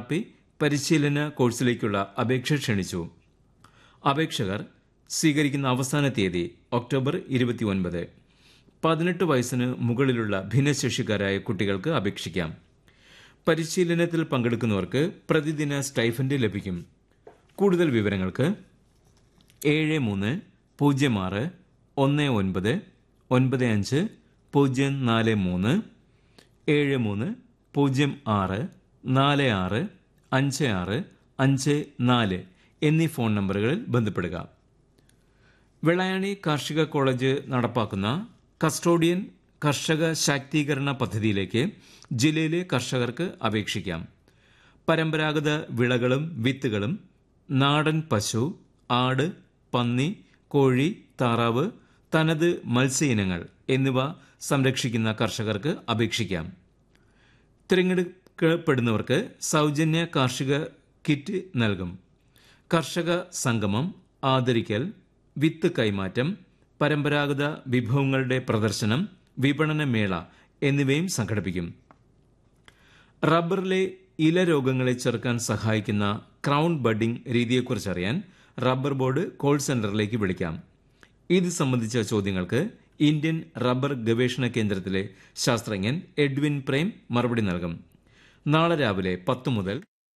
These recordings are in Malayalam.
പി പരിശീലന കോഴ്സിലേക്കുള്ള അപേക്ഷ ക്ഷണിച്ചു അപേക്ഷകർ സ്വീകരിക്കുന്ന അവസാന തീയതി ഒക്ടോബർ ഇരുപത്തിയൊൻപത് പതിനെട്ട് വയസ്സിന് മുകളിലുള്ള ഭിന്നശേഷിക്കാരായ കുട്ടികൾക്ക് അപേക്ഷിക്കാം പരിശീലനത്തിൽ പങ്കെടുക്കുന്നവർക്ക് പ്രതിദിന സ്റ്റൈഫൻഡ് ലഭിക്കും കൂടുതൽ വിവരങ്ങൾക്ക് ഏഴ് മൂന്ന് പൂജ്യം ആറ് ഒന്ന് ഒൻപത് ഒൻപത് അഞ്ച് പൂജ്യം നാല് മൂന്ന് ഏഴ് മൂന്ന് പൂജ്യം ആറ് നാല് ആറ് അഞ്ച് ആറ് അഞ്ച് നാല് എന്നീ ഫോൺ നമ്പറുകളിൽ ബന്ധപ്പെടുക വെള്ളായണി കാർഷിക കോളേജ് നടപ്പാക്കുന്ന കസ്റ്റോഡിയൻ കർഷക ശാക്തീകരണ പദ്ധതിയിലേക്ക് ജില്ലയിലെ കർഷകർക്ക് അപേക്ഷിക്കാം പരമ്പരാഗത വിളകളും വിത്തുകളും നാടൻ പശു ആട് പന്നി കോഴി താറാവ് തനത് മത്സ്യ ഇനങ്ങൾ എന്നിവ സംരക്ഷിക്കുന്ന കർഷകർക്ക് അപേക്ഷിക്കാം തിരഞ്ഞെടുക്കപ്പെടുന്നവർക്ക് സൗജന്യ കാർഷിക കിറ്റ് നൽകും കർഷക സംഗമം ആദരിക്കൽ വിത്ത് കൈമാറ്റം പരമ്പരാഗത വിഭവങ്ങളുടെ പ്രദർശനം വിപണന മേള എന്നിവയും സംഘടിപ്പിക്കും റബ്ബറിലെ ഇല രോഗങ്ങളെ ചെറുക്കാൻ സഹായിക്കുന്ന ക്രൗൺ ബഡിംഗ് രീതിയെക്കുറിച്ചറിയാൻ റബ്ബർ ബോർഡ് കോൾ സെന്ററിലേക്ക് വിളിക്കാം ഇത് സംബന്ധിച്ച ചോദ്യങ്ങൾക്ക് ഇന്ത്യൻ റബ്ബർ ഗവേഷണ കേന്ദ്രത്തിലെ ശാസ്ത്രജ്ഞൻ എഡ്വിൻ പ്രേം മറുപടി നൽകും നാളെ രാവിലെ പത്ത് മുതൽ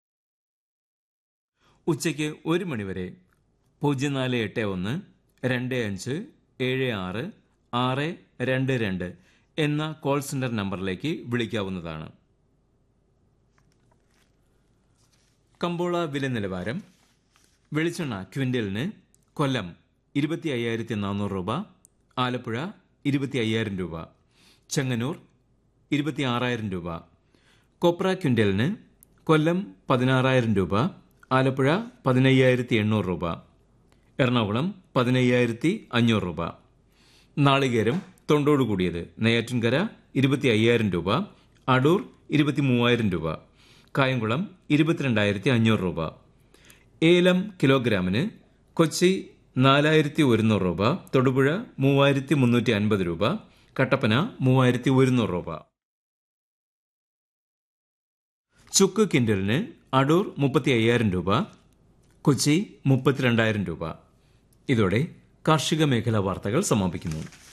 ഉച്ചയ്ക്ക് ഒരു മണിവരെ പൂജ്യം നാല് എട്ട് ഒന്ന് രണ്ട് അഞ്ച് ഏഴ് ആറ് ആറ് രണ്ട് രണ്ട് എന്ന കോൾ സെന്റർ നമ്പറിലേക്ക് വിളിക്കാവുന്നതാണ് കമ്പോള വില നിലവാരം വെളിച്ചെണ്ണ ക്വിൻ്റലിന് കൊല്ലം ഇരുപത്തി അയ്യായിരത്തി നാനൂറ് രൂപ ആലപ്പുഴ ഇരുപത്തി അയ്യായിരം രൂപ ചെങ്ങന്നൂർ ഇരുപത്തി ആറായിരം രൂപ കൊപ്ര ക്വിൻ്റലിന് കൊല്ലം പതിനാറായിരം രൂപ ആലപ്പുഴ പതിനയ്യായിരത്തി എണ്ണൂറ് രൂപ എറണാകുളം പതിനയ്യായിരത്തി അഞ്ഞൂറ് രൂപ നാളികേരം തൊണ്ടോട് കൂടിയത് നെയ്യാറ്റിൻകര ഇരുപത്തി അയ്യായിരം രൂപ അടൂർ ഇരുപത്തി മൂവായിരം രൂപ കായംകുളം ഇരുപത്തിരണ്ടായിരത്തി അഞ്ഞൂറ് രൂപ ഏലം കിലോഗ്രാമിന് കൊച്ചി നാലായിരത്തി ഒരുന്നൂറ് രൂപ തൊടുപുഴ മൂവായിരത്തി മുന്നൂറ്റി അൻപത് രൂപ കട്ടപ്പന മൂവായിരത്തി ഒരുന്നൂറ് രൂപ ചുക്ക് കിൻഡലിന് അടൂർ മുപ്പത്തി അയ്യായിരം രൂപ കൊച്ചി മുപ്പത്തിരണ്ടായിരം രൂപ ഇതോടെ കാർഷിക മേഖലാ വാർത്തകൾ സമാപിക്കുന്നു